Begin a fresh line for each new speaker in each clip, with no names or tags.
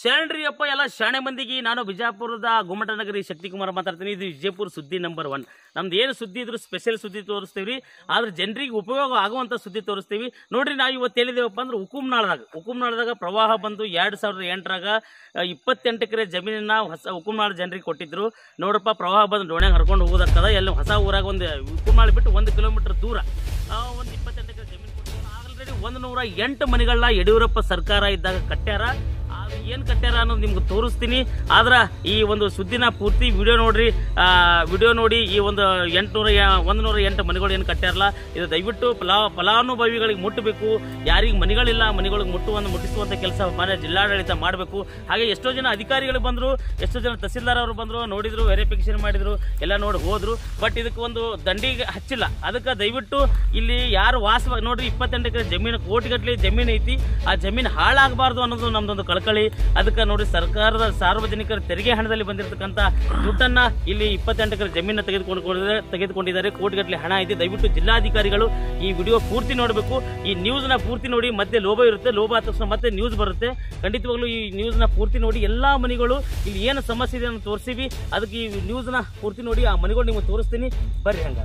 ಶರಣ್ರಿ ಅಪ್ಪ ಎಲ್ಲ ಶಾಣೆ ಮಂದಿಗೆ ನಾನು ಬಿಜಾಪುರದ ಗುಮ್ಮಟನಗರಿ ಶಕ್ತಿಕುಮಾರ್ ಮಾತಾಡ್ತೀನಿ ಇದು ವಿಜಯಪುರ ಸುದ್ದಿ ನಂಬರ್ ಒನ್ ನಮ್ದು ಏನು ಸುದ್ದಿ ಇದ್ರು ಸ್ಪೆಷಲ್ ಸುದ್ದಿ ತೋರಿಸ್ತೀವಿ ರೀ ಆದ್ರೆ ಜನರಿಗೆ ಉಪಯೋಗ ಆಗುವಂಥ ಸುದ್ದಿ ತೋರಿಸ್ತೀವಿ ನೋಡ್ರಿ ನಾವು ಇವತ್ತು ಹೇಳಿದೇವಪ್ಪ ಅಂದ್ರೆ ಹುಕುಂನಾಳದಾಗ ಹುಕುಂನಾಳದಾಗ ಪ್ರವಾಹ ಬಂದು ಎರಡು ಸಾವಿರದ ಎಂಟರಾಗ ಇಪ್ಪತ್ತೆಂಟು ಎಕರೆ ಜಮೀನನ್ನ ಹೊಸ ಹುಕುಂನಾಳ ಜನರಿಗೆ ಕೊಟ್ಟಿದ್ರು ನೋಡಪ್ಪ ಪ್ರವಾಹ ಬಂದು ಡೋಣ್ಯಾಗ ಹರ್ಕೊಂಡು ಹೋಗೋದಕ್ಕದ ಎಲ್ಲಿ ಹೊಸ ಊರಾಗ ಒಂದು ಹುಕುಂನಾಳ ಬಿಟ್ಟು ಒಂದು ಕಿಲೋಮೀಟರ್ ದೂರ ಒಂದು ಇಪ್ಪತ್ತೆಂಟು ಎಕರೆ ಜಮೀನು ಕೊಟ್ಟಿದ್ರು ಆಲ್ರೆಡಿ ಒಂದು ನೂರ ಎಂಟು ಮನೆಗಳನ್ನ ಯಡಿಯೂರಪ್ಪ ಸರ್ಕಾರ ಇದ್ದಾಗ ಕಟ್ಟ್ಯಾರ ಅದು ಏನು ಕಟ್ಟ್ಯಾರ ಅನ್ನೋದು ನಿಮ್ಗೆ ತೋರಿಸ್ತೀನಿ ಆದ್ರೆ ಈ ಒಂದು ಸುದ್ದಿನ ಪೂರ್ತಿ ವಿಡಿಯೋ ನೋಡ್ರಿ ವಿಡಿಯೋ ನೋಡಿ ಈ ಒಂದು ಎಂಟುನೂರ ಒಂದು ನೂರ ಎಂಟು ಮನೆಗಳು ಏನು ಕಟ್ಟ್ಯಾರಲ್ಲ ಇದು ದಯವಿಟ್ಟು ಫಲಾ ಫಲಾನುಭವಿಗಳಿಗೆ ಮುಟ್ಟಬೇಕು ಯಾರಿಗೆ ಮನೆಗಳಿಲ್ಲ ಮನೆಗಳಿಗೆ ಮುಟ್ಟುವಂತ ಮುಟ್ಟಿಸುವಂಥ ಕೆಲಸ ಮನೆ ಜಿಲ್ಲಾಡಳಿತ ಮಾಡಬೇಕು ಹಾಗೆ ಎಷ್ಟೋ ಜನ ಅಧಿಕಾರಿಗಳು ಬಂದರು ಎಷ್ಟೋ ಜನ ತಹಸೀಲ್ದಾರ್ ಅವರು ಬಂದರು ನೋಡಿದ್ರು ವೆರಿಫಿಕೇಶನ್ ಮಾಡಿದ್ರು ಎಲ್ಲ ನೋಡಿ ಹೋದ್ರು ಬಟ್ ಇದಕ್ಕೆ ಒಂದು ದಂಡಿಗೆ ಹಚ್ಚಿಲ್ಲ ಅದಕ್ಕೆ ದಯವಿಟ್ಟು ಇಲ್ಲಿ ಯಾರು ವಾಸ ನೋಡ್ರಿ ಇಪ್ಪತ್ತೆಂಟು ಎಕರೆ ಜಮೀನು ಕೋಟಿಗಟ್ಟಲೆ ಜಮೀನು ಐತಿ ಆ ಜಮೀನು ಹಾಳಾಗಬಾರ್ದು ಅನ್ನೋದು ನಮ್ದೊಂದು ಕಳಕಳಿ ಅದಕ್ಕೆ ನೋಡಿ ಸರ್ಕಾರದ ಸಾರ್ವಜನಿಕರ ತೆರಿಗೆ ಹಣದಲ್ಲಿ ಬಂದಿರತಕ್ಕಂಥ ದುಡ್ಡನ್ನ ಇಲ್ಲಿ ಇಪ್ಪತ್ತೆಂಟು ಎಕರೆ ಜಮೀನ ತೆಗೆದುಕೊಂಡು ತೆಗೆದುಕೊಂಡಿದ್ದಾರೆ ಕೋಟಿಗಟ್ಟಲೆ ಹಣ ಐತಿ ದಯವಿಟ್ಟು ಜಿಲ್ಲಾಧಿಕಾರಿಗಳು ಈ ವಿಡಿಯೋ ಪೂರ್ತಿ ನೋಡಬೇಕು ಈ ನ್ಯೂಸ್ನ ಪೂರ್ತಿ ನೋಡಿ ಮತ್ತೆ ಲೋಭ ಇರುತ್ತೆ ಲೋಭ ಆದ ತಕ್ಷಣ ಮತ್ತೆ ನ್ಯೂಸ್ ಬರುತ್ತೆ ಖಂಡಿತವಾಗ್ಲೂ ಈ ನ್ಯೂಸ್ನ ಪೂರ್ತಿ ನೋಡಿ ಎಲ್ಲಾ ಮನೆಗಳು ಇಲ್ಲಿ ಏನು ಸಮಸ್ಯೆ ಇದೆ ಅಂತ ತೋರಿಸಿವಿ ಅದಕ್ಕೆ ಈ ನ್ಯೂಸ್ನ ಪೂರ್ತಿ ನೋಡಿ ಆ ಮನೆಗಳು ನಿಮಗೆ ತೋರಿಸ್ತೀನಿ ಬರ್ರಿ ಹಂಗಾರೆ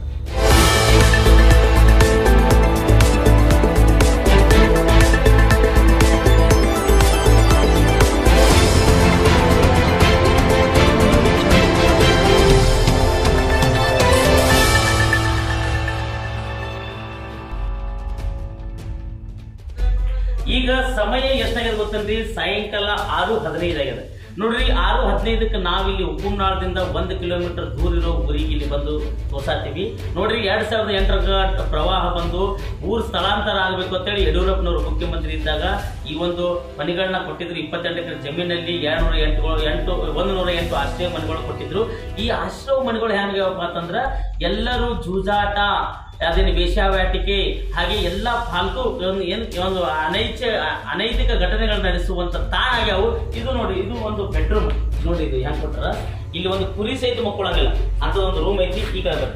ಈಗ ಸಮಯ ಎಷ್ಟಾಗಿದೆ ಗೊತ್ತನ್ರಿ ಸಾಯಂಕಾಲ ಆರು ಹದಿನೈದು ಆಗಿದೆ ನೋಡ್ರಿ ಆರು ಹದಿನೈದಕ್ಕೆ ನಾವಿಲ್ಲಿ ಉಪ್ಪುನಾಳದಿಂದ ಒಂದು ಕಿಲೋಮೀಟರ್ ದೂರ ಇರೋ ಊರಿಗೆ ಇಲ್ಲಿ ಬಂದು ತೋರ್ಸಾತೀವಿ ನೋಡ್ರಿ ಎರಡ್ ಸಾವಿರದ ಎಂಟರ ಪ್ರವಾಹ ಬಂದು ಊರ್ ಸ್ಥಳಾಂತರ ಆಗಬೇಕು ಅಂತೇಳಿ ಯಡಿಯೂರಪ್ಪನವರು ಮುಖ್ಯಮಂತ್ರಿ ಇದ್ದಾಗ ಈ ಒಂದು ಮನೆಗಳನ್ನ ಕೊಟ್ಟಿದ್ರು ಇಪ್ಪತ್ತೆಂಟು ಎಕರೆ ಜಮೀನಲ್ಲಿ ಎರಡ್ನೂರ ಎಂಟು ಎಂಟು ಒಂದು ನೂರ ಎಂಟು ಆಶ್ರಯ ಮನೆಗಳು ಕೊಟ್ಟಿದ್ರು ಈ ಆಶ್ರಯ ಮನೆಗಳು ಹೆಂಗಪ್ಪ ಅಂತಂದ್ರ ಎಲ್ಲರೂ ಜೂಜಾಟ ಅದೇನು ವೇಶ್ಯಾವ್ಯಾಟಿಕೆ ಹಾಗೆ ಎಲ್ಲ ಫಾಲ್ತು ಒಂದು ಏನು ಒಂದು ಅನೈಚ ಅನೈತಿಕ ಘಟನೆಗಳು ನಡೆಸುವಂತ ತಾಣ ಆಗ್ಯಾವು ಇದು ನೋಡಿ ಇದು ಒಂದು ಬೆಡ್ರೂಮ್ ನೋಡಿ ಇದು ಹೆಂಗ್ ಕೊಟ್ಟಾರ ಇಲ್ಲಿ ಒಂದು ಕುರಿ ಸಹಿತ ಮಕ್ಕಳಂಗಿಲ್ಲ ಅಂತ ಒಂದು ರೂಮ್ ಐತಿ ಈಗ ಬರ್ರಿ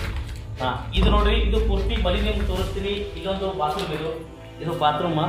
ಹಾ ಇದು ನೋಡ್ರಿ ಇದು ಪೂರ್ತಿ ಮನೆ ನಿಮ್ಗೆ ತೋರಿಸ್ತೀನಿ ಇದೊಂದು ಬಾತ್ರೂಮ್ ಇದು ಇದು ಬಾತ್ರೂಮ್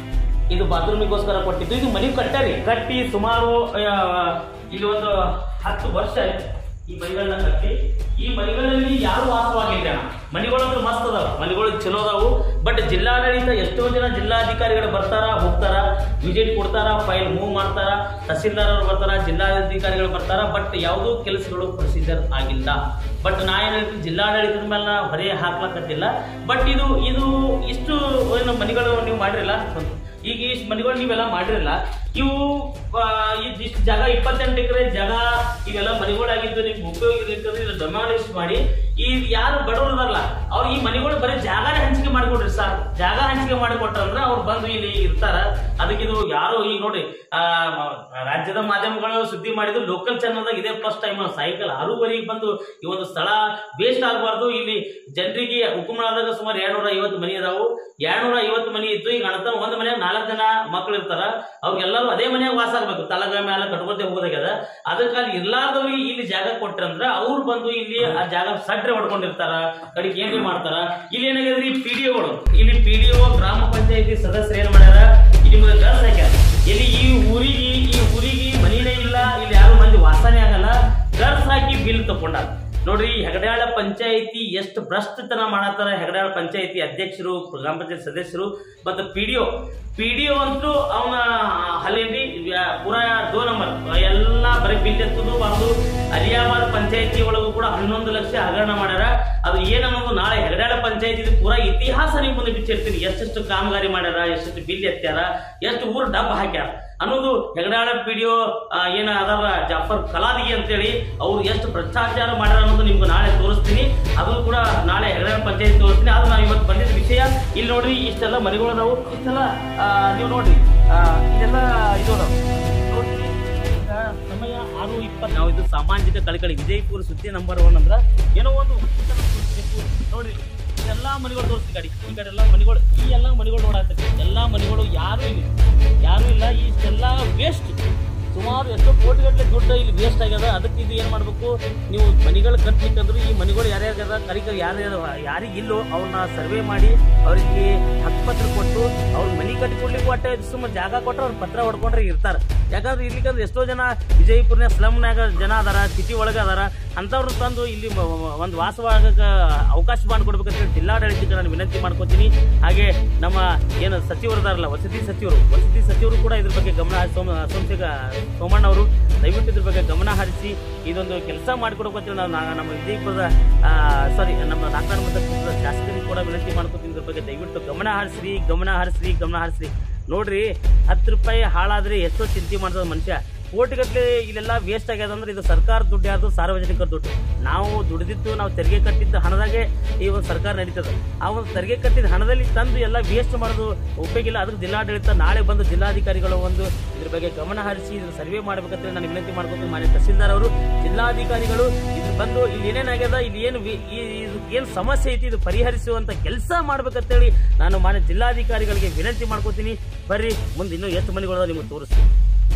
ಇದು ಬಾತ್ರೂಮಿಗೋಸ್ಕರ ಕೊಟ್ಟಿದ್ದು ಇದು ಮನೆ ಕಟ್ಟಾರಿ ಕಟ್ಟಿ ಸುಮಾರು ಆ, ಇಲ್ಲಿ ಒಂದು ಹತ್ತು ವರ್ಷ ಆಯ್ತು ಈ ಮನೆಗಳನ್ನ ಕಟ್ಟಿ ಈ ಮನೆಗಳಲ್ಲಿ ಯಾರು ವಾಸವಾಗಿಲ್ಲ ಅಣ್ಣ ಮನೆಗಳಂತೂ ಮಸ್ತ್ ಅದಾವ ಮನೆಗಳು ಚಲೋ ಅದಾವು ಬಟ್ ಜಿಲ್ಲಾಡಳಿತ ಎಷ್ಟೋ ಜನ ಜಿಲ್ಲಾಧಿಕಾರಿಗಳು ಬರ್ತಾರ ಹೋಗ್ತಾರ ವಿಸಿಟ್ ಕೊಡ್ತಾರ ಫೈಲ್ ಮೂವ್ ಮಾಡ್ತಾರ ತಹಸೀಲ್ದಾರ್ ಅವರು ಬರ್ತಾರ ಜಿಲ್ಲಾಧಿಕಾರಿಗಳು ಬರ್ತಾರ ಬಟ್ ಯಾವುದೂ ಕೆಲಸಗಳು ಪ್ರೊಸೀಜರ್ ಆಗಿಲ್ಲ ಬಟ್ ನಾ ಏನ್ ಹೇಳ್ತೀನಿ ಜಿಲ್ಲಾಡಳಿತದ ಮೇಲೆ ನಾ ಹೊರೆ ಹಾಕ್ಲಕತ್ತಿಲ್ಲ ಬಟ್ ಇದು ಇದು ಇಷ್ಟು ಏನು ಮನೆಗಳು ನೀವು ಮಾಡಿರಲ್ಲ ಈಗ ಇಷ್ಟು ಮನೆಗಳು ನೀವೆಲ್ಲ ಮಾಡಿರಲ್ಲ ಇವು ಆ, ಇದ್ ಇಷ್ಟು ಜಾಗ ಇಪ್ಪತ್ತೆಂಟು ಎಕರೆ ಜಾಗ ಇವೆಲ್ಲ ಮನೆಗಳಾಗಿದ್ದು ನಿಮ್ಗೆ ಉಪಯೋಗ ಇರ್ತದೆ ಇದು ಡೆಮಾಲಿಷ್ ಮಾಡಿ ಈ ಯಾರು ಬಡವರು ಇದಾರಲ್ಲ ಅವ್ರು ಈ ಮನೆಗಳು ಬರೀ ಜಾಗನೇ ಹಂಚಿಕೆ ಮಾಡಿಕೊಡ್ರಿ ಸರ್ ಜಾಗ ಹಂಚಿಕೆ ಮಾಡಿಕೊಟ್ರಂದ್ರೆ ಅವ್ರು ಬಂದು ಇಲ್ಲಿ ಇರ್ತಾರ ಅದಕ್ಕೆ ಇದು ಯಾರು ಈಗ ನೋಡಿ ಆ, ಮ- ರಾಜ್ಯದ ಮಾಧ್ಯಮಗಳು ಸುದ್ದಿ ಮಾಡಿದ್ರು ಲೋಕಲ್ ಚಾನಲ್ದಾಗ ಇದೇ ಫಸ್ಟ್ ಟೈಮ್ ಸಾಯಂಕಾಲ ಆರೂವರೆಗೆ ಬಂದು ಈ ಒಂದು ಸ್ಥಳ ವೇಸ್ಟ್ ಆಗಬಾರ್ದು ಇಲ್ಲಿ ಜನರಿಗೆ ಹುಕುಮಳದಾಗ ಸುಮಾರು ಎರಡ್ನೂರ ಐವತ್ತು ಮನೆ ಇದಾವು ಎರಡ್ನೂರ ಐವತ್ತು ಮನೆ ಇತ್ತು ಈಗ ಅಣ್ಣ ಒಂದು ಮನ್ಯಾಗ ನಾಲ್ಕು ಜನ ಮಕ್ಳು ಇರ್ತಾರ ಅವ್ರಿಗೆಲ್ಲರೂ ಅದೇ ಮನ್ಯಾಗ ವಾಸ ಆಗ್ಬೇಕು ತಲಗ ಮ್ಯಾಲ ಕಟ್ಕೊತೆ ಹೋಗೋದಾಗ್ಯದ ಅದಕ್ಕೆ ಅಲ್ಲಿ ಇರ್ಲಾರ್ದವ್ರಿಗೆ ಇಲ್ಲಿ ಜಾಗ ಕೊಟ್ರಂದ್ರ ಅವ್ರು ಬಂದು ಇಲ್ಲಿ ಆ ಜಾಗ ಸಡ್ರೆ ಹೊಡ್ಕೊಂಡಿರ್ತಾರ ಕಡೆಗೆ ಏನ್ರಿ ಮಾಡ್ತಾರ ಇಲ್ಲಿ ಏನಾಗ್ಯದ್ರಿ ಪಿ ಡಿ ಒಗಳು ಇಲ್ಲಿ ಪಿ ಡಿ ಒ ಗ್ರಾಮ ಪಂಚಾಯತಿ ಸದಸ್ಯರು ಏನ್ ಮಾಡ್ಯಾರ ಇಲ್ಲಿ ಮುಂದೆ ಗರ್ಸ್ ಹಾಕ್ಯಾರ ಇಲ್ಲಿ ಈ ಊರಿಗೆ ಈ ಊರಿಗೆ ಮನಿನೇ ಇಲ್ಲ ಇಲ್ಲಿ ಯಾರು ಮಂದಿ ವಾಸನೆ ಆಗಲ್ಲ ಗರ್ಸ್ ಹಾಕಿ ಬಿಲ್ ತಕೊಂಡಾರ ನೋಡ್ರಿ ಹೆಗಡ್ಯಾಳ ಪಂಚಾಯತಿ ಎಷ್ಟು ಭ್ರಷ್ಟತನ ಮಾಡತ್ತಾರ ಹೆಗಡ್ಯಾಳ ಪಂಚಾಯತಿ ಅಧ್ಯಕ್ಷರು ಗ್ರಾಮ ಪಂಚಾಯತ್ ಸದಸ್ಯರು ಮತ್ತು P D O P D O ಅಂತೂ ಅವನ ಹಲೇನ್ರಿ ವ್ಯಾ- ಪೂರಾ ದೋ ನಂಬರ್ ಎಲ್ಲ ಬರೀ ಬಿಲ್ ಎತ್ತುದು ಬಾರ್ದು ಅಲಿಯಾಬಾದ್ ಪಂಚಾಯತಿ ಒಳಗೂ ಕೂಡ ಹನ್ನೊಂದು ಲಕ್ಷ ಹಗರಣ ಮಾಡ್ಯಾರ ಅದು ಏನನ್ನೋದು ನಾಳೆ ಹೆಗಡ್ಯಾಳ ಪಂಚಾಯತಿ ಪೂರಾ ಇತಿಹಾಸ ನೀವು ಮುಂದೆ ಬಿಚ್ಚಿರ್ತೀನಿ ಎಷ್ಟೆಷ್ಟು ಕಾಮಗಾರಿ ಮಾಡ್ಯಾರ ಎಷ್ಟೆಷ್ಟು ಬಿಲ್ ಎತ್ತ್ಯಾರ ಎಷ್ಟು ಊರು ಡಬ್ ಹಾಕ್ಯಾರ ಅನ್ನೋದು ಹೆಗಡಾಳ ಪಿಡಿಯೋ ಏನ ಅದಾರ ಜಾಫರ್ ಕಲಾದಿಗೆ ಅಂತೇಳಿ ಅವ್ರು ಎಷ್ಟು ಭ್ರಷ್ಟಾಚಾರ ಮಾಡ್ಯಾರ ಅನ್ನೋದು ನಿಮ್ಗೆ ನಾಳೆ ತೋರಿಸ್ತೀನಿ ಅದು ಕೂಡ ನಾಳೆ ಹೆಗಡಾಳ ಪಂಚಾಯತ್ ತೋರಿಸ್ತೀನಿ ಅದು ನಾವು ಇವತ್ತು ಬಂದಿದ್ದ ವಿಷಯ ಇಲ್ಲಿ ನೋಡ್ರಿ ಇಷ್ಟೆಲ್ಲ ಮನೆಗಳು ಅದಾವು ಇಷ್ಟೆಲ್ಲ ಆ, ನೀವು ನೋಡ್ರಿ ಆ, ಇದೆಲ್ಲ ಇದು ಅದಾವ ನೋಡ್ರಿ ಈಗ ಸಮಯ ಆರು ಇಪ್ಪತ್ತು ನಾವು ಇದು ಸಾಮಾಜಿಕ ಕಳಕಳಿ ವಿಜಯಪುರ ಸುದ್ದಿ ನಂಬರ್ ಒನ್ ಅಂದ್ರ ಏನೋ ಒಂದು ಉಚಿತ ತೋರಿಸ್ಬೇಕು. ನೋಡ್ರಿ ಎಲ್ಲಾ ಮನೆಗಳು ತೋರಿಸ್ತಿ ಗಾಡಿ ಈ ಕಡೆ ಎಲ್ಲ ಮನೆಗಳು ಈ ಎಲ್ಲ ಮನೆಗಳು ನೋಡಾಗ್ತೈತಿ ಎಲ್ಲಾ ಮನೆಗಳು ಯಾರು ಇಲ್ಲ ಯಾರು ಇಲ್ಲ ಇಷ್ಟೆಲ್ಲ ವೇಸ್ಟ್ ಸುಮಾರು ಎಷ್ಟೋ ಕೋಟಿಗಟ್ಟಲೆ ದುಡ್ಡು ಇಲ್ಲಿ ವೇಸ್ಟ್ ಆಗ್ಯದ ಅದಕ್ಕೆ ಇದು ಏನು ಮಾಡಬೇಕು ನೀವು ಮನೆಗಳು ಕಟ್ಲಿಕ್ಕಂದ್ರೆ ಈ ಮನೆಗಳು ಯಾರ್ಯಾರ್ಗದ ಕರಿಕರ್ ಯಾರ್ಯಾರು ಯಾರಿಗೆ ಇಲ್ಲೋ ಅವ್ರನ್ನ ಸರ್ವೆ ಮಾಡಿ ಅವರಿಗೆ ಹಕ್ಕುಪತ್ರ ಕೊಟ್ಟು ಅವ್ರ ಮನೆ ಕಟ್ಟಿ ಕೊಡ್ಲಿಕ್ಕೂ ಅಟ್ಟೆ ಸುಮ್ಮನೆ ಜಾಗ ಕೊಟ್ಟರೆ ಅವ್ರ ಪತ್ರ ಹೊಡ್ಕೊಂಡ್ರೆ ಇರ್ತಾರೆ ಯಾಕಂದ್ರೆ ಇರ್ಲಿಕ್ಕಂದ್ರೆ ಎಷ್ಟೋ ಜನ ವಿಜಯಪುರನ ಸ್ಲಮ್ನಾಗ ಜನ ಅದಾರ ಸಿಟಿ ಒಳಗೆ ಅದಾರ ಅಂಥವ್ರು ತಂದು ಇಲ್ಲಿ ಮ- ಮ- ಒಂದು ವಾಸವಾಗಕ್ಕೆ ಅವಕಾಶ ಮಾಡಿಕೊಡ್ಬೇಕಂತ ಹೇಳಿ ಜಿಲ್ಲಾಡಳಿತಕ್ಕೆ ನಾನು ವಿನಂತಿ ಮಾಡ್ಕೊತೀನಿ ಹಾಗೆ ನಮ್ಮ ಏನು ಸಚಿವರು ಅದಾರಲ್ಲ ವಸತಿ ಸಚಿವರು ವಸತಿ ಸಚಿವರು ಕೂಡ ಇದ್ರ ಬಗ್ಗೆ ಗಮನ ಹರಿಸಿ- ಸೋಮ ಸೋಮಶೇಖ ಸೋಮಣ್ಣ ಅವರು ದಯವಿಟ್ಟು ಇದ್ರ ಬಗ್ಗೆ ಗಮನ ಹರಿಸಿ ಇದೊಂದು ಕೆಲಸ ಮಾಡಿಕೊಡ್ಬೇಕಂತ ನಾವು ನಾ- ನಮ್ಮ ವಿಜಯಪುರದ ಸಾರಿ ನಮ್ಮ ನಾಗರಾಣ ಮತಕ್ಷೇತ್ರದ ಶಾಸಕರಿಗೆ ಕೂಡ ವಿನಂತಿ ಮಾಡ್ಕೊತೀನಿ ಇದ್ರ ಬಗ್ಗೆ ದಯವಿಟ್ಟು ಗಮನ ಹರಿಸ್ರಿ ಗಮನ ಹರಿಸ್ರಿ ಗಮನ ಹರಿಸ್ರಿ ನೋಡ್ರಿ ಹತ್ತು ರೂಪಾಯಿ ಹಾಳಾದ್ರೆ ಎಷ್ಟೋ ಚಿಂತೆ ಮಾಡ್ತದ ಮನುಷ್ಯ ಕೋಟಿಗಟ್ಟಲೆ ಇಲ್ಲೆಲ್ಲ ವೇಸ್ಟ್ ಆಗ್ಯದ ಅಂದ್ರೆ ಇದು ಸರ್ಕಾರ ದುಡ್ಡು ಯಾರ್ದು ಸಾರ್ವಜನಿಕರ ದುಡ್ಡು ನಾವು ದುಡಿದಿದ್ದು ನಾವು ತೆರಿಗೆ ಕಟ್ಟಿದ್ದ ಹಣದಾಗೆ ಈ ಒಂದು ಸರ್ಕಾರ ನಡೀತದೆ ಆ ಒಂದು ತೆರಿಗೆ ಕಟ್ಟಿದ ಹಣದಲ್ಲಿ ತಂದು ಎಲ್ಲ ವೇಸ್ಟ್ ಮಾಡೋದು ಉಪಯೋಗಿಲ್ಲ ಅದಕ್ಕೆ ಜಿಲ್ಲಾಡಳಿತ ನಾಳೆ ಬಂದು ಜಿಲ್ಲಾಧಿಕಾರಿಗಳು ಒಂದು ಇದ್ರ ಬಗ್ಗೆ ಗಮನ ಹರಿಸಿ ಇದ್ರ ಸರ್ವೆ ಮಾಡ್ಬೇಕಂತ ನಾನು ವಿನಂತಿ ಮಾಡ್ಕೊಂಡು ಮಾನ್ಯ ತಹಸೀಲ್ದಾರ್ ಅವರು ಜಿಲ್ಲಾಧಿಕಾರಿಗಳು ಇದ್ರ ಬಂದು ಇಲ್ಲಿ ಏನೇನಾಗ್ಯದ ಇಲ್ಲಿ ಏನು ವಿ- ಈ ಇದು ಏನು ಸಮಸ್ಯೆ ಐತಿ ಇದು ಪರಿಹರಿಸುವಂತ ಕೆಲಸ ಮಾಡ್ಬೇಕಂತೇಳಿ ನಾನು ಮಾನ್ಯ ಜಿಲ್ಲಾಧಿಕಾರಿಗಳಿಗೆ ವಿನಂತಿ ಮಾಡ್ಕೋತೀನಿ ಬರ್ರಿ ಮುಂದೆ ಇನ್ನೂ ಎಷ್ಟು ಮನೆಗಳು ನಿಮಗೆ ತೋರಿಸ್ತೀನಿ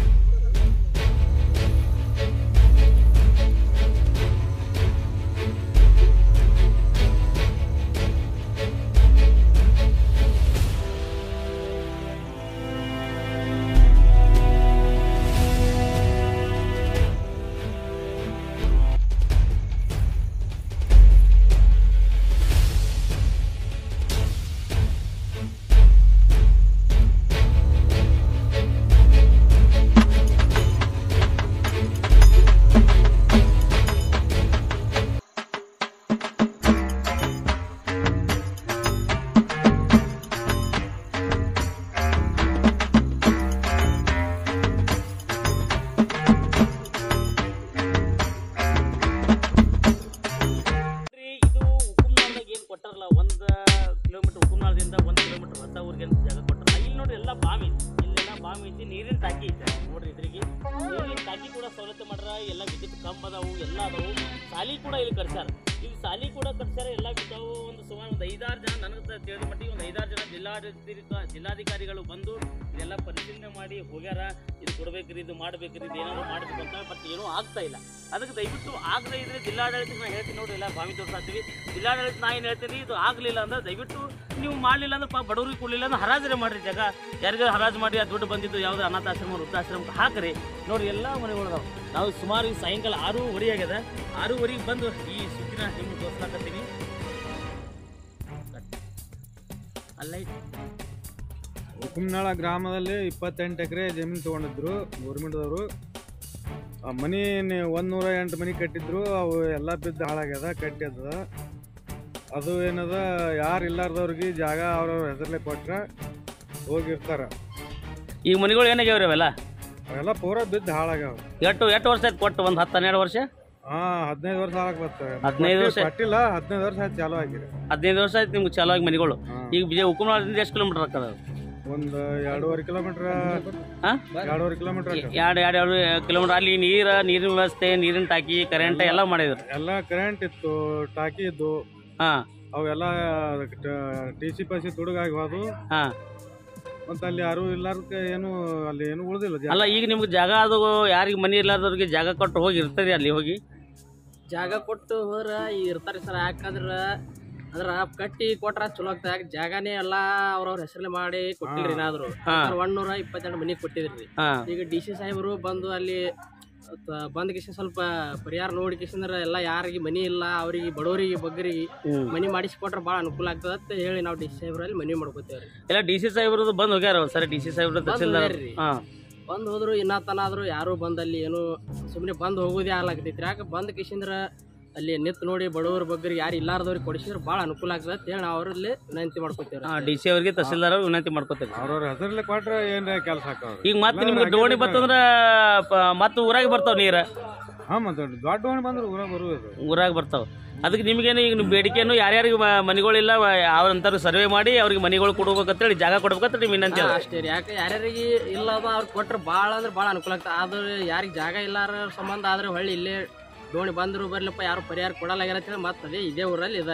ನೋಡ್ರಿ, ಇದು ಉಕ್ಕುಮ್ನಾಳ್ದಾಗ ಏನ್ ಕೊಟ್ಟಾರಲ್ಲ ಒಂದ್ ಕಿಲೋಮೀಟರ್ ಉಕ್ಕುಮ್ನಾಳದಿಂದ ಒಂದ್ ಕಿಲೋಮೀಟರ್ ಹೊಸ ಊರಿಗೆ ಅಂತ ಜಾಗ ಕೊಟ್ಟಾರ ಇಲ್ಲಿ ನೋಡ್ರಿ ಎಲ್ಲ ಬಾವಿ ಐತಿ ಇಲ್ಲೆಲ್ಲ ಬಾವಿ ಐತಿ ನೀರಿನ ಟಾಕಿ ಐತೆ ನೋಡ್ರಿ ಇದ್ರಿಗೆ ನೀರಿನ ಟಾಕಿ ಕೂಡ ಸವಲತ್ತು ಮಾಡ್ರ ಎಲ್ಲ ವಿದ್ಯುತ್ ಕಂಬ ಅದಾವು ಎಲ್ಲ ಅದಾವು ಸಾಲಿ ಕೂಡ ಇಲ್ಲಿ ಕಟ್ಸ್ಯಾರ ಇಲ್ಲಿ ಸಾಲಿ ಕೂಡ ಕಟ್ಸ್ಯಾರ ಎಲ್ಲ ಬಿದ್ದಾವು ಒಂದು ಸುಮಾರು ಒಂದು ಐದಾರು ಜನ ನನಗೆ ತಿಳಿದ ಮಟ್ಟಿಗೆ ಒಂದು ಐದಾರು ಜನ ಜಿಲ್ಲಾಡಳಿತ ಜಿಲ್ಲಾಧಿಕಾರಿಗಳು ಬಂದು ಇದೆಲ್ಲ ಪರಿಶೀಲನೆ ಮಾಡಿ ಹೋಗ್ಯಾರ ಇದು ಕೊಡ್ಬೇಕ್ರಿ ಇದು ಮಾಡ್ಬೇಕ್ರಿ ಇದು ಏನಾದ್ರು ಮಾಡ್ಬೇಕು ಅಂತ ಬಟ್ ಏನೂ ಆಗ್ತಾ ಇಲ್ಲ ಅದಕ್ಕೆ ದಯವಿಟ್ಟು ಆಗದೆ ಇದ್ರೆ ಜಿಲ್ಲಾಡಳಿತ ನಾ ಹೇಳ್ತೀನಿ ನೋಡಿ ಎಲ್ಲ ಬಾವಿ ತೋರ್ಸಾತೀವಿ ಜಿಲ್ಲಾಡಳಿತ ನಾ ಏನು ಹೇಳ್ತೀನಿ ಇದು ಆಗಲಿಲ್ಲ ಅಂದ್ರೆ ದಯವಿಟ್ಟು ನೀವು ಮಾಡಲಿಲ್ಲ ಅಂದ್ರೆ ಪಾಪ ಬಡವರಿಗೆ ಕೊಡಲಿಲ್ಲ ಅಂದ್ರೆ ಹರಾಜರೆ ಮಾಡ್ರಿ ಜಾಗ ಯಾರಿಗಾರು ಹರಾಜು ಮಾಡಿ ಆ ದುಡ್ಡು ಬಂದಿದ್ದು ಯಾವುದೋ ಅನಾಥಾಶ್ರಮ ವೃದ್ಧಾಶ್ರಮಕ್ಕೆ ಹಾಕ್ರಿ ನೋಡಿ ಎಲ್ಲ ಮನೆಗಳು ಅದಾವ ನಾವು ಸುಮಾರು ಈ ಸಾಯಂಕಾಲ ಆರೂವರೆ ಆಗ್ಯದ ಆರೂವರೆಗೆ ಬಂದು ಈ ಸುದ್ದಿನ ನಿಮ್ಗೆ ತೋರ್ಸ್ಲಾಕತ್ತೀನಿ ಅಲ್ಲೈತಿ
ಹುಕುಮ್ನಾಳ ಗ್ರಾಮದಲ್ಲಿ ಇಪ್ಪತ್ತೆಂಟು ಎಕರೆ ಜಮೀನು ತೊಗೊಂಡಿದ್ರು ಗೌರ್ಮೆಂಟ್ದವರು ಮನಿ ಒಂದು ನೂರ ಎಂಟು ಮನಿ ಕಟ್ಟಿದ್ರು ಅವು ಎಲ್ಲ ಬಿದ್ದು ಹಾಳಾಗ್ಯದ ಕಟ್ಟಿದ ಅದು ಏನದ ಯಾರು ಇಲ್ಲಾರ್ದವ್ರಿಗೆ ಜಾಗ ಅವ್ರವ್ರ ಹೆಸರಲ್ಲೇ ಕೊಟ್ರೆ ಹೋಗಿರ್ತಾರ
ಈಗ ಮನೆಗಳು ಏನಾಗ್ಯಾವ್ರಿ ಅವೆಲ್ಲ
ಅವೆಲ್ಲ ಪೂರ ಬಿದ್ದು ಹಾಳಾಗ್ಯಾವ
ಎಷ್ಟು ಎಷ್ಟು ವರ್ಷ ಆಯ್ತು ಕೊಟ್ಟು ಒಂದು ಹತ್ತು ಹನ್ನೆರಡು ವರ್ಷ
ಹಾ ಹದಿನೈದು ವರ್ಷ ಹಾಳಾಗ್ ಬರ್ತವೆ
ಹದಿನೈದು ವರ್ಷ
ಕಟ್ಟಿಲ್ಲ ಹದಿನೈದು ವರ್ಷ ಆಯ್ತು ಚಾಲು ಆಗಿದೆ
ಹದಿನೈದು ವರ್ಷ ಆಯ್ತು ನಿಮ್ಗೆ ಚಾಲು ಆಗಿ ಮನೆಗಳು
ಹಾ.
ಈಗ ವಿಜಯ ಹುಕ್ಕುಮದಿಂದ ಎಷ್ಟು ಕಿಲೋಮೀಟರ್ ಆಗ್ತದೆ
ಒಂದು ಎರಡೂವರೆ ಕಿಲೋಮೀಟ್ರ್
ಹಾಂ
ಎರಡೂವರೆ ಕಿಲೋಮೀಟ್ರ್
ಎರಡು ಎರಡು ಎರಡು ಕಿಲೋಮೀಟರ್ ಅಲ್ಲಿ ನೀರು ನೀರಿನ ವ್ಯವಸ್ಥೆ ನೀರಿನ ಟಾಕಿ ಕರೆಂಟ್ ಎಲ್ಲ ಮಾಡಿದ್ರು
ಎಲ್ಲ ಕರೆಂಟ್ ಇತ್ತು ಟಾಕಿ ಇದ್ದು
ಹಾಂ
ಅವೆಲ್ಲ ಟಿ ಸಿ ಪಸಿ ತುಡುಗಾಗಿ ಹೋದು
ಹಾಂ
ಮತ್ತೆ ಅಲ್ಲಿ ಯಾರು ಇಲ್ಲಾರ್ದಕ್ಕೆ ಏನು ಅಲ್ಲಿ ಏನು ಉಳಿದಿಲ್ಲ
ಅಲ್ಲ ಈಗ ನಿಮ್ಗೆ ಜಾಗ ಅದು ಯಾರಿಗೆ ಮನೆ ಇರ್ಲಾರ್ದವ್ರಿಗೆ ಜಾಗ ಕೊಟ್ಟು ಹೋಗಿ ಇರ್ತದೆ ಅಲ್ಲಿ ಹೋಗಿ
ಜಾಗ ಕೊಟ್ಟು ಹೋದ್ರ ಇರ್ತಾರೆ ಸರ್ ಯಾಕಂದ್ರ ಅದ್ರ ಕಟ್ಟಿ ಕೊಟ್ರ ಚಲೋ ಆಗ್ತದೆ ಯಾಕೆ ಜಾಗನೇ ಎಲ್ಲಾ ಅವ್ರವ್ರ ಹೆಸರಲ್ಲಿ ಮಾಡಿ ಕೊಟ್ಟಿಲ್ರಿ ಏನಾದ್ರು
ಹಾ.
ಒಂದ್ನೂರ ಇಪ್ಪತ್ತೆರಡು ಮನಿ ಕೊಟ್ಟಿದ್ರಿ
ಹಾಂ
ಈಗ ಡಿ ಸಿ ಸಾಹೇಬರು ಬಂದು ಅಲ್ಲಿ ತ- ಬಂದ್ ಕಿಶನ್ ಸ್ವಲ್ಪ ಪರಿಹಾರ ನೋಡಿ ಕಿಶಂದ್ರ ಎಲ್ಲ ಯಾರಿಗೆ ಮನಿ ಇಲ್ಲ ಅವ್ರಿಗೆ ಬಡವರಿಗೆ ಬಗ್ಗರಿಗೆ
ಹ್ಮ್.
ಮನಿ ಮಾಡಿಸ್ಕೊಟ್ರೆ ಭಾಳ ಅನುಕೂಲ ಆಗ್ತದ ಅಂತ ಹೇಳಿ ನಾವು ಡಿ ಸಿ ಸಾಹೇಬ್ರಲ್ಲಿ ಮನಿ ಮಾಡ್ಕೋತೇವ್ರಿ
ಎಲ್ಲ ಡಿ ಸಿ ಸಾಹೇಬ್ರದ್ದು ಬಂದು ಹೋಗ್ಯಾರ ಸರಿ ಡಿ ಸಿ ಸಾಹೇಬ್ರ ತಹಸೀಲ್ದಾರ್
ಹೋಗ್ಯಾರ್ರಿ.
ಹಾಂ
ಬಂದ್ ಹೋದ್ರು ಇನ್ನ ತನ ಆದ್ರು ಯಾರು ಬಂದಲ್ಲಿ ಏನು ಸುಮ್ಮನೆ ಬಂದ್ ಹೋಗೋದೇ ಆಗ್ಲಾಕತೈತ್ರಿ ಯಾಕೆ ಬಂದ್ ಕಿಶಂದ್ರ ಅಲ್ಲಿ ನಿಂತ್ ನೋಡಿ ಬಡವ್ರ ಬಗ್ಗೆ ಯಾರು ಇಲ್ಲಾರ್ದವ್ರಿಗೆ ಕೊಡಿಸಿದ್ರೆ ಭಾಳ ಅನುಕೂಲ ಆಗ್ತದೆ ಅಂತ ಹೇಳಿ ನಾವು ಅವರಲ್ಲಿ ವಿನಂತಿ ಮಾಡ್ಕೊತೇವ್ರಿ
ಡಿ ಸಿ ಅವ್ರಿಗೆ ತಹಸೀಲ್ದಾರ್ ಅವ್ರು ವಿನಂತಿ ಮಾಡ್ಕೊತಾರೆ
ಅವ್ರವ್ರ ಹೆಸರಲ್ಲೇ ಕೊಟ್ರೆ ಏನ್ರ ಕೆಲಸ ಹಾಕವ್ರಿ
ಈಗ ಮತ್ತೆ ನಿಮ್ಗೆ ಡೋಣಿ ಬರ್ತಂದ್ರ ಮತ್ತೆ ಊರಾಗ ಬರ್ತಾವ ನೀರು
ಹಾ ಮತ್ತೆ ದೊಡ್ಡ ಓಣಿ ಬಂದ್ರೆ ಊರಾಗ ಬರುವುದು
ಊರಾಗ ಬರ್ತಾವ ಅದಕ್ಕೆ ನಿಮಗೇನು ಈಗ ನಿಮ್ಮ ಬೇಡಿಕೆನು ಯಾರ್ಯಾರಿಗೆ ಮ- ಮನೆಗಳಿಲ್ಲ ಅವ್ರಂತಾರು ಸರ್ವೆ ಮಾಡಿ ಅವ್ರಿಗೆ ಮನೆಗಳು ಕೊಡ್ಬೇಕಂತೇಳಿ ಜಾಗ ಕೊಡ್ಬೇಕಂತ ನೀವು ವಿನಂತಿ ಅದ.
ಅಷ್ಟೇ ರೀ ಯಾಕೆ ಯಾರ್ಯಾರಿಗೆ ಇಲ್ಲ ಅದ ಅವ್ರಿಗೆ ಕೊಟ್ರೆ ಭಾಳ ಅಂದ್ರೆ ಭಾಳ ಅನುಕೂಲ ಆಗ್ತದೆ ಆದ್ರೆ ಯಾರಿಗೆ ಜಾಗ ಇಲ್ಲಾರ ಸಂಬಂಧ ಆದ್ರೆ ಹೊಳ್ಳಿ ಇಲ್ಲೇ ದೋಣಿ ಬಂದ್ರು ಬರ್ಲಪ್ಪ ಯಾರು ಪರಿಹಾರ ಕೊಡಲ್ಲ ಮತ್ತೆ ಅದೇ ಇದೇ ಊರಲ್ಲಿ ಇದಾರೆ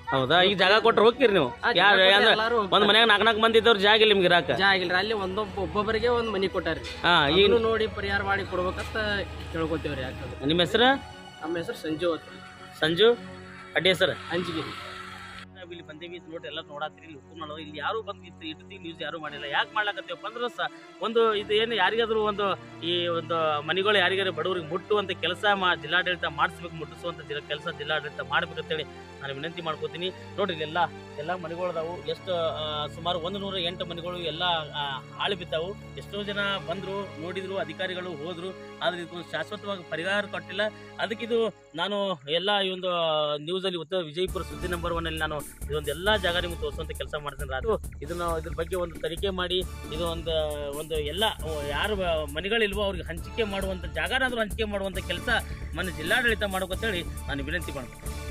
ಹೌದಾ ಈಗ ಜಾಗ ಕೊಟ್ರೆ ಹೋಗ್ತೀರಿ ನೀವು
ಆ, ಜಾಗ
ಯಾರು
ಕೊಟ್ರೆ
ಅಂದ್ರೆ
ಎಲ್ಲಾರು
ಒಂದ್ ಮನ್ಯಾಗ ನಾಲ್ಕು ನಾಲ್ಕು ಮಂದಿ ಇದ್ದವ್ರು ಜಾಗ ಇಲ್ಲ ನಿಮ್ಗೆ ಇರಾಕ
ಜಾಗ ಇಲ್ರಿ ಅಲ್ಲಿ ಒಂದೊಬ್ಬ ಒಬ್ಬೊಬ್ಬರಿಗೆ ಒಂದ್ ಮನಿ ಕೊಟ್ಟಾರ್ರಿ
ಹಾ ಈಗ
ಈಗಲೂ ನೋಡಿ ಪರಿಹಾರ ಮಾಡಿ ಕೊಡ್ಬೇಕಂತ ಕೇಳ್ಕೊತೇವ್ರಿ ಯಾಕಂದ್ರೆ
ನಿಮ್ಮ ಹೆಸರು
ನಮ್ಮ ಹೆಸರು ಸಂಜು ಅಂತ
ಸಂಜು ಅಡ್ಡಿ ಹೆಸರು
ಅಂಜಿಗಿರಿ
ನಾವ್ ಇಲ್ಲಿ ಬಂದೇವಿ ಇದು ನೋಡಿ ಎಲ್ಲ ನೋಡಾತ್ರಿ ಇಲ್ಲಿ ಹುಕ್ಕುಂ ಮಾಡೋದು ಇಲ್ಲಿ ಯಾರು ಬಂದು ಇತ್ತು ಇಟ್ಟು ನ್ಯೂಸ್ ಯಾರು ಮಾಡಿಲ್ಲ ಯಾಕೆ ಮಾಡ್ಲಾಕತ್ತೀವಪ್ಪ ಅಂದ್ರೆ ಸ ಒಂದು ಇದು ಏನು ಯಾರಿಗಾದ್ರೂ ಒಂದು ಈ ಒಂದು ಮನೆಗಳು ಯಾರಿಗಾರು ಬಡವರಿಗೆ ಮುಟ್ಟುವಂತ ಕೆಲಸ ಮಾ ಜಿಲ್ಲಾಡಳಿತ ಮಾಡಿಸ್ಬೇಕು ಮುಟ್ಟಿಸುವಂತ ಜಿ- ಕೆಲಸ ಜಿಲ್ಲಾಡಳಿತ ಮಾಡ್ಬೇಕಂತೇಳಿ ನಾನು ವಿನಂತಿ ಮಾಡ್ಕೋತೀನಿ ನೋಡ್ರಿ ಇಲ್ಲೆಲ್ಲ ಎಲ್ಲ ಮನೆಗಳು ಅದಾವು ಎಷ್ಟು ಆ, ಸುಮಾರು ಒಂದು ನೂರ ಎಂಟು ಮನೆಗಳು ಎಲ್ಲ ಆ, ಹಾಳು ಬಿದ್ದಾವು ಎಷ್ಟೋ ಜನ ಬಂದ್ರು ನೋಡಿದ್ರು ಅಧಿಕಾರಿಗಳು ಹೋದ್ರು ಆದ್ರೆ ಇದಕ್ಕೆ ಶಾಶ್ವತವಾಗಿ ಪರಿಹಾರ ಕೊಟ್ಟಿಲ್ಲ ಅದಕ್ಕಿದು ನಾನು ಎಲ್ಲ ಈ ಒಂದು ನ್ಯೂಸ್ ಅಲ್ಲಿ ಉತ್ತರ ವಿಜಯಪುರ ಸುದ್ದಿ ನಂಬರ್ ಒನ್ ಅಲ್ಲಿ ನಾನು ಇದೊಂದು ಎಲ್ಲಾ ಜಾಗ ನಿಮ್ಗೆ ತೋರಿಸುವಂತ ಕೆಲಸ ಮಾಡ್ತೀನಿ ಅದು ಇದನ್ನ ಇದ್ರ ಬಗ್ಗೆ ಒಂದು ತನಿಖೆ ಮಾಡಿ ಇದು ಒಂದು ಒಂದು ಎಲ್ಲ ಯಾರು ಮನೆಗಳಿಲ್ವೋ ಅವ್ರಿಗೆ ಹಂಚಿಕೆ ಮಾಡುವಂತ ಜಾಗನಾದ್ರೂ ಹಂಚಿಕೆ ಮಾಡುವಂತ ಕೆಲಸ ಮನೆ ಜಿಲ್ಲಾಡಳಿತ ಮಾಡ್ಬೇಕಂತೇಳಿ ನಾನು ವಿನಂತಿ ಮಾಡ್ತೀನಿ